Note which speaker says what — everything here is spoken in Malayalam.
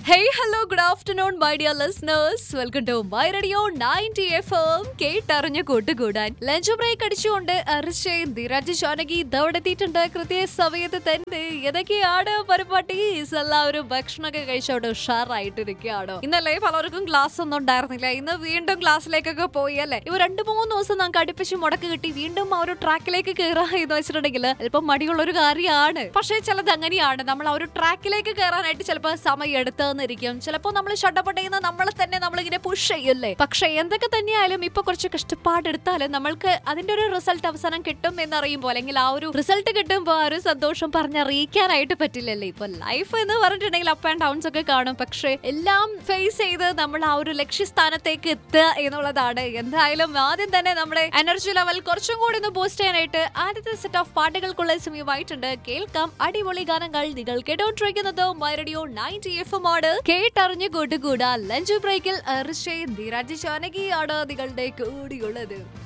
Speaker 1: hey hello good afternoon my dear listeners welcome to my radio ninety F M കേട്ടറിഞ്ഞ് കൂട്ടുകൂടാൻ ലഞ്ച് ബ്രേക്ക് അടിച്ചുകൊണ്ട് അർഷയ് ധീരാജ് ജാനകി ഇതവിടെത്തിയിട്ടുണ്ട് കൃത്യ സമയത്ത് തന്നെ ഏതൊക്കെയാണ് പരിപാടീസ് എല്ലാവരും ഭക്ഷണമൊക്കെ കഴിച്ചോണ്ട് ഉഷാറായിട്ടിരിക്കുകയാണോ ഇന്നല്ലേ പലർക്കും ക്ലാസ് ഒന്നും ഉണ്ടായിരുന്നില്ല ഇന്ന് വീണ്ടും ക്ലാസ്സിലേക്കൊക്കെ പോയി അല്ലേ ഇവ രണ്ട് മൂന്ന് ദിവസം നമുക്ക് അടുപ്പിച്ച് മുടക്ക് കിട്ടി വീണ്ടും ആ ഒരു ട്രാക്കിലേക്ക് കയറാ എന്ന് വെച്ചിട്ടുണ്ടെങ്കിൽ അല്പം മടിയുള്ള ഒരു കാര്യമാണ് പക്ഷേ ചിലത് അങ്ങനെയാണ് നമ്മൾ ആ ഒരു ട്രാക്കിലേക്ക് കയറാനായിട്ട് ചിലപ്പോൾ സമയം എടുത്തെന്നിരിക്കും ചിലപ്പോൾ നമ്മൾ ഷട്ടപ്പെട്ട് ചെയ്യുന്ന നമ്മളെ തന്നെ നമ്മളിങ്ങനെ പുഷ് ചെയ്യല്ലേ പക്ഷേ എന്തൊക്കെ തന്നെയായാലും ഇപ്പൊ കുറച്ച് കഷ്ടപ്പാടെടുത്താലും നമ്മൾക്ക് അതിന്റെ ഒരു റിസൾട്ട് അവസാനം കിട്ടും എന്നറിയുമ്പോൾ അല്ലെങ്കിൽ ആ ഒരു റിസൾട്ട് കിട്ടുമ്പോൾ ആ ഒരു സന്തോഷം പറഞ്ഞറിയിക്കാനായിട്ട് പറ്റില്ലല്ലേ ഇപ്പൊ ലൈഫ് എന്ന് പറഞ്ഞിട്ടുണ്ടെങ്കിൽ അപ്പ് ആൻഡ് ഡൗൺസ് ഒക്കെ കാണും പക്ഷേ എല്ലാം ഫേസ് ചെയ്ത് നമ്മൾ ആ ഒരു ലക്ഷ്യസ്ഥാനത്തേക്ക് എത്തുക എന്നുള്ളതാണ് എന്തായാലും ആദ്യം തന്നെ നമ്മുടെ എനർജി ലെവൽ കുറച്ചും കൂടി ഒന്ന് ബൂസ്റ്റ് ചെയ്യാനായിട്ട് ആദ്യത്തെ സെറ്റ് ഓഫ് പാട്ടുകൾക്കുള്ള സമയമായിട്ടുണ്ട് കേൾക്കാം അടിപൊളി ഗാനങ്ങൾ നിങ്ങൾ കേട്ടോണ്ടിരിക്കുന്നത് മൈറഡിയോ നയൻറ്റി എഫ് എം ആണ് കേട്ടറിഞ്ഞ് കൂട്ടുകൂടാ ലഞ്ച് ബ്രേക്കിൽ അർഷേ ധീരാജ് ജാനകിയാണ് നിങ്ങളുടെ കൂടിയുള്ളത്